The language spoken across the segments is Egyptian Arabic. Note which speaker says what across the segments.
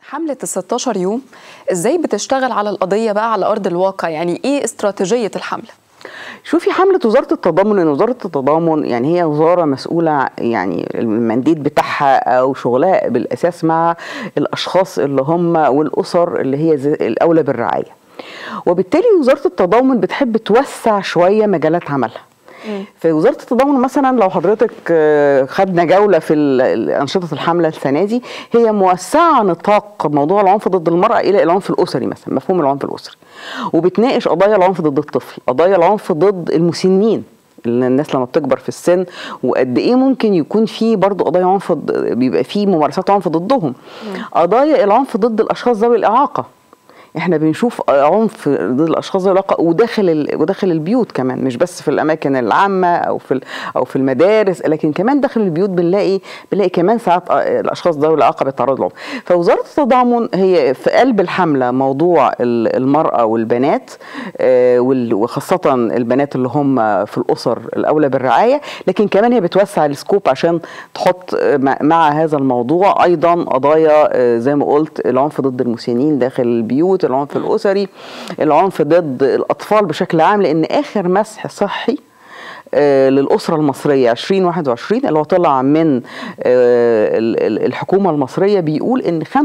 Speaker 1: حملة ال 16 يوم ازاي بتشتغل على القضية بقى على أرض الواقع يعني ايه استراتيجية الحملة؟
Speaker 2: شوفي حملة وزارة التضامن لأن وزارة التضامن يعني هي وزارة مسؤولة يعني المنديد بتاعها أو شغلها بالأساس مع الأشخاص اللي هم والأسر اللي هي الأولى بالرعاية وبالتالي وزارة التضامن بتحب توسع شوية مجالات عملها في وزاره التضامن مثلا لو حضرتك خدنا جوله في انشطه الحمله السنه دي هي موسعه نطاق موضوع العنف ضد المراه الى العنف الاسري مثلا مفهوم العنف الاسري وبتناقش قضايا العنف ضد الطفل قضايا العنف ضد المسنين الناس لما بتكبر في السن وقد ايه ممكن يكون في برضه قضايا عنف بيبقى في ممارسات عنف ضدهم قضايا العنف ضد الاشخاص ذوي الاعاقه احنا بنشوف عنف ضد الاشخاص ذوي الاعاقه وداخل وداخل البيوت كمان مش بس في الاماكن العامه او في او في المدارس لكن كمان داخل البيوت بنلاقي بنلاقي كمان ساعات الاشخاص ذوي الاعاقه بيتعرضوا لهم فوزاره التضامن هي في قلب الحمله موضوع المراه والبنات وخاصه البنات اللي هم في الاسر الاولى بالرعايه لكن كمان هي بتوسع السكوب عشان تحط مع هذا الموضوع ايضا قضايا زي ما قلت العنف ضد المسنين داخل البيوت العنف الاسري العنف ضد الاطفال بشكل عام لان اخر مسح صحي آه للأسرة المصرية 2021 اللي هو طلع من آه الحكومة المصرية بيقول إن 75%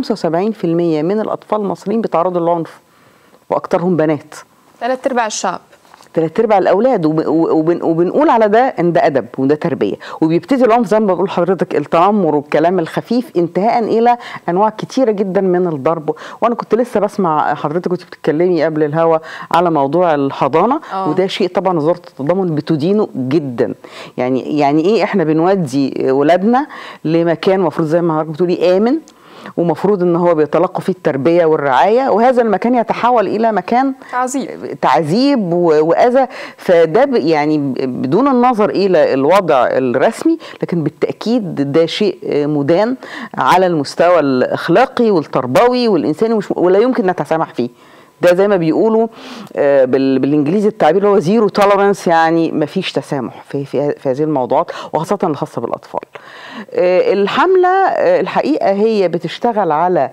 Speaker 2: من الأطفال المصريين بيتعرضوا للعنف وأكثرهم بنات
Speaker 1: ثلاث أرباع الشعب
Speaker 2: ثلاث ارباع الاولاد وبن وبنقول على ده ان ده ادب وده تربيه وبيبتدي العنف زي ما بقول لحضرتك التنمر والكلام الخفيف انتهاء الى انواع كتيره جدا من الضرب وانا كنت لسه بسمع حضرتك كنت بتتكلمي قبل الهوا على موضوع الحضانه أوه. وده شيء طبعا وزاره التضامن بتدينه جدا يعني يعني ايه احنا بنودي ولادنا لمكان المفروض زي ما حضرتك بتقولي امن ومفروض ان هو بيتلقوا فيه التربيه والرعايه وهذا المكان يتحول الى مكان
Speaker 1: تعذيب
Speaker 2: تعذيب واذى فده يعني بدون النظر الى الوضع الرسمي لكن بالتاكيد ده شيء مدان على المستوى الاخلاقي والتربوي والانساني ولا يمكن نتسامح فيه ده زي ما بيقولوا بالانجليزي التعبير اللي هو زيرو تولرانس يعني ما فيش تسامح في, في, في هذه الموضوعات وخاصه الخاصه بالاطفال. الحمله الحقيقه هي بتشتغل على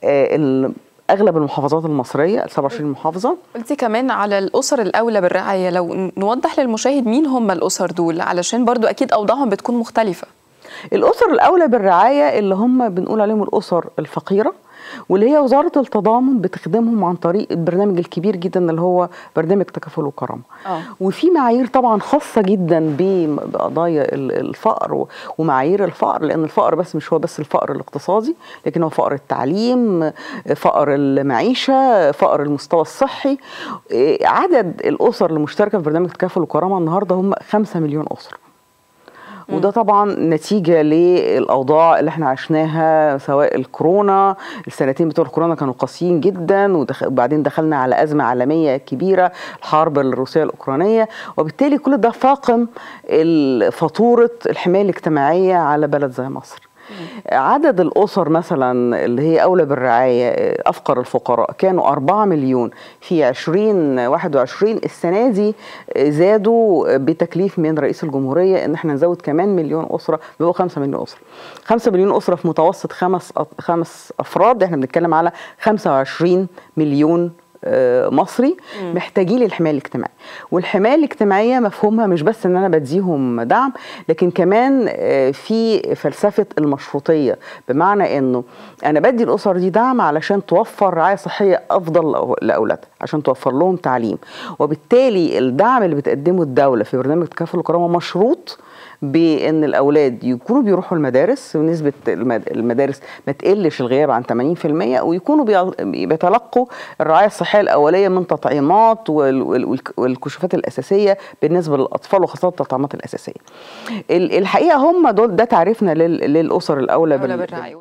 Speaker 2: اغلب المحافظات المصريه ال 27 محافظه
Speaker 1: قلتي كمان على الاسر الاولى بالرعايه لو نوضح للمشاهد مين هم الاسر دول علشان برضو اكيد اوضاعهم بتكون مختلفه
Speaker 2: الاسر الاولى بالرعايه اللي هم بنقول عليهم الاسر الفقيره واللي هي وزاره التضامن بتخدمهم عن طريق البرنامج الكبير جدا اللي هو برنامج تكافل وكرامه
Speaker 1: أوه.
Speaker 2: وفي معايير طبعا خاصه جدا بقضايا الفقر ومعايير الفقر لان الفقر بس مش هو بس الفقر الاقتصادي لكن هو فقر التعليم فقر المعيشه فقر المستوى الصحي عدد الاسر المشتركه في برنامج تكافل وكرامه النهارده هم 5 مليون اسره وده طبعا نتيجة للأوضاع اللي احنا عشناها سواء الكورونا السنتين بتوع الكورونا كانوا قاسيين جدا وبعدين دخلنا على أزمة عالمية كبيرة الحرب الروسية الأوكرانية وبالتالي كل ده فاقم فاتورة الحماية الاجتماعية على بلد زي مصر عدد الأسر مثلا اللي هي أولى بالرعاية أفقر الفقراء كانوا 4 مليون في 2021 السنة دي زادوا بتكليف من رئيس الجمهورية إن احنا نزود كمان مليون أسرة بقوا 5 مليون أسرة 5 مليون أسرة في متوسط خمس خمس أفراد احنا بنتكلم على 25 مليون مصري محتاجين للحمايه الاجتماعيه والحمايه الاجتماعيه مفهومها مش بس ان انا بديهم دعم لكن كمان في فلسفه المشروطيه بمعنى انه انا بدي الاسر دي دعم علشان توفر رعايه صحيه افضل لاولادها عشان توفر لهم تعليم وبالتالي الدعم اللي بتقدمه الدوله في برنامج تكافل الكرامه مشروط بان الاولاد يكونوا بيروحوا المدارس ونسبه المدارس ما تقلش الغياب عن 80% ويكونوا بيتلقوا الرعايه الصحيه الاوليه من تطعيمات والكشوفات الاساسيه بالنسبه للاطفال وخاصه التطعيمات الاساسيه. الحقيقه هم دول ده تعريفنا للاسر الاولى
Speaker 1: بالرعايه